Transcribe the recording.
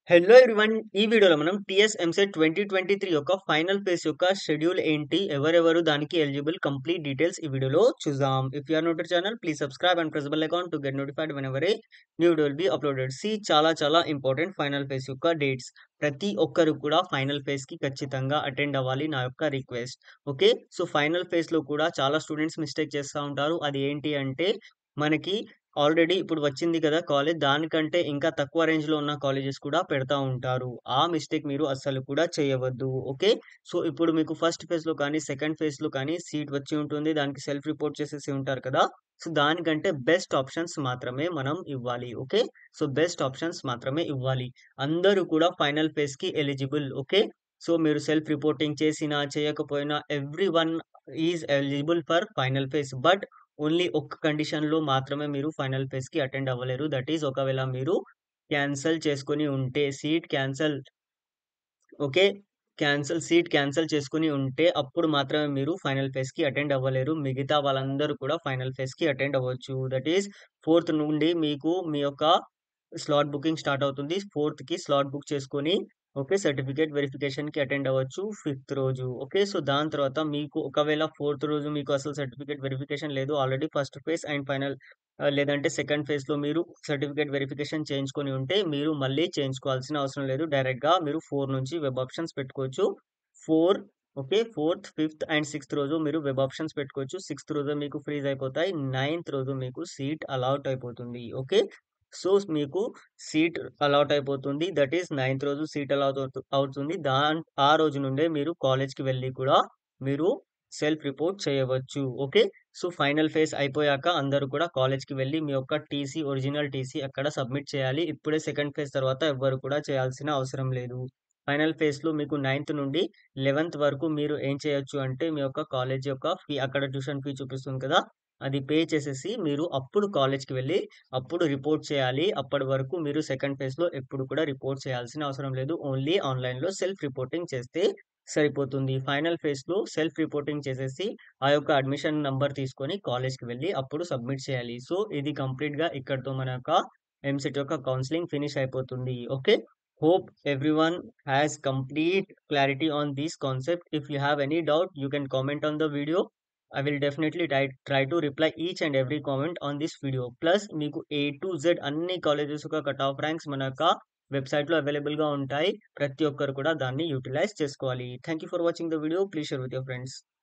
Hello everyone. ఈ వీడియోలో మనం టీఎస్ ఎంసెట్ 2023 యొక్క ఫైనల్ ఫేజ్ యొక్క షెడ్యూల్ ఏంటి? ఎవరెవరు దానికి ఎలిజిబుల్? కంప్లీట్ డీటెయిల్స్ ఈ వీడియోలో చూద్దాం. If you are new to channel please subscribe and press bell icon to get notified whenever a new video will be uploaded. See చాలా చాలా ఇంపార్టెంట్ ఫైనల్ ఫేజ్ యొక్క డేట్స్. ప్రతి ఒక్కరు కూడా ఫైనల్ ఫేజ్‌కి ఖచ్చితంగా అటెండ్ అవ్వాలి నా యొక్క రిక్వెస్ట్. ఓకే. సో, ఫైనల్ ఫేజ్‌లో కూడా చాలా స్టూడెంట్స్ మిస్టేక్ చేస్తా ఉంటారు. అది ఏంటి అంటే మనకి ఆల్రెడీ ఇప్పుడు వచ్చింది కదా కాలేజ్ దానికంటే ఇంకా తక్కువ రేంజ్‌లో ఉన్న కాలేజెస్ కూడా పెడతా ఉంటారు. ఆ మిస్టేక్ మీరు అస్సలు కూడా చేయవద్దు. ఓకే. సో, ఇప్పుడు మీకు ఫస్ట్ ఫేజ్‌లో కానీ, సెకండ్ ఫేజ్‌లో కానీ సీట్ వచ్చి ఉంటుంది. దానికి సెల్ఫ్ రిపోర్ట్ చేసేసి ఉంటారు కదా! సో, దానికంటే బెస్ట్ ఆప్షన్స్ మాత్రమే మనం ఇవ్వాలి. ఓకే. సో, బెస్ట్ ఆప్షన్స్ మాత్రమే ఇవ్వాలి. అందరూ కూడా ఫైనల్ ఫేజ్‌కి ఎలిజిబుల్. ఓకే. సో, మీరు సెల్ఫ్ రిపోర్టింగ్ చేసినా, చేయకపోయినా everyone is eligible for final phase. But only ఒక్క కండిషన్‌లో మాత్రమే మీరు ఫైనల్ ఫేజ్‌కి అటెండ్ అవ్వలేరు. దట్ ఈస్ ఒకవేళ మీరు క్యాన్సెల్ చేసుకొని ఉంటే seat cancel okay. Cancel seat cancel చేసుకొని ఉంటే అప్పుడు మాత్రమే మీరు ఫైనల్ ఫేజ్‌కి అటెండ్ అవ్వలేరు. మిగతా వాళ్ళందరూ కూడా ఫైనల్ ఫేజ్‌కి అటెండ్ అవ్వచ్చు. దట్ ఈస్ ఫోర్త్ నుండి మీకు మీ యొక్క స్లాట్ బుకింగ్ స్టార్ట్ అవుతుంది. ఫోర్త్‌కి స్లాట్ బుక్ చేసుకొని ఓకే. సర్టిఫికేట్ వెరిఫికేషన్‌కి అటెండ్ అవ్వచ్చు ఫిఫ్త్ రోజు. ఓకే. సో, దాని తర్వాత మీకు ఒకవేళ ఫోర్త్ రోజు మీకు అసలు సర్టిఫికేట్ వెరిఫికేషన్ లేదు. Already first phase and final ah, లేదంటే సెకండ్ ఫేజ్‌లో మీరు సర్టిఫికేట్ వెరిఫికేషన్ చేయించుకొని ఉంటే మీరు మళ్ళీ చేయించుకోవాల్సిన అవసరం లేదు. డైరెక్ట్‌గా మీరు 4 నుంచి వెబ్ ఆప్షన్స్ పెట్టుకోవచ్చు. 4 okay. Fourth, fifth and sixth రోజు మీరు వెబ్ ఆప్షన్స్ పెట్టుకోవచ్చు. సిక్స్త్ రోజు మీకు ఫ్రీజ్ అయిపోతాయి. నైన్త్ రోజు మీకు సీట్ అలాట్ అయిపోతుంది. ఓకే. సో, మీకు సీట్ అలాట్ అయిపోతుంది. దట్ ఈస్ నైన్త్ రోజు సీట్ అలాట్ అవుతు అవుతుంది. దాన్ ఆ రోజు నుండే మీరు కాలేజ్‌కి వెళ్లి కూడా మీరు సెల్ఫ్ రిపోర్ట్ చేయవచ్చు. ఓకే. సో, ఫైనల్ ఫేజ్ అయిపోయాక అందరూ కూడా కాలేజ్‌కి వెళ్లి మీ యొక్క టీసీ ఒరిజినల్ టీసీ అక్కడ సబ్మిట్ చేయాలి. ఇప్పుడే సెకండ్ ఫేజ్ తర్వాత ఎవ్వరు కూడా చేయాల్సిన అవసరం లేదు. ఫైనల్ ఫేజ్‌లో మీకు నైన్త్ నుండి 11థ్ వరకు మీరు ఏం చేయొచ్చు అంటే మీ యొక్క కాలేజ్ యొక్క ఫీ అక్కడ ట్యూషన్ ఫీ చూపిస్తుంది కదా! అది పే చేసేసి మీరు అప్పుడు కాలేజ్‌కి వెళ్లి అప్పుడు రిపోర్ట్ చేయాలి. అప్పటి వరకు మీరు సెకండ్ ఫేజ్‌లో ఎప్పుడు కూడా రిపోర్ట్ చేయాల్సిన అవసరం లేదు. ఓన్లీ ఆన్‌లైన్‌లో సెల్ఫ్ రిపోర్టింగ్ చేస్తే సరిపోతుంది. ఫైనల్ ఫేజ్‌లో సెల్ఫ్ రిపోర్టింగ్ చేసేసి ఆ యొక్క అడ్మిషన్ నంబర్ తీసుకొని కాలేజ్‌కి వెళ్లి అప్పుడు సబ్మిట్ చేయాలి. సో, ఇది కంప్లీట్‌గా ఇక్కడితో మన యొక్క ఎంసెట్ యొక్క కౌన్సెలింగ్ ఫినిష్ అయిపోతుంది. Okay. Hope everyone has complete clarity on this concept. If you have any doubt you can comment on the video. I will definitely try try to reply each and every comment on this video. Plus మీకు A to Z అన్ని colleges యొక్క cut off ranks మన యొక్క వెబ్‌సైట్‌లో అవైలబుల్‌గా ఉంటాయి. ప్రతి ఒక్కరు కూడా దాన్ని యుటిలైజ్ చేసుకోవాలి. Thank you for watching the video. Please share with your friends.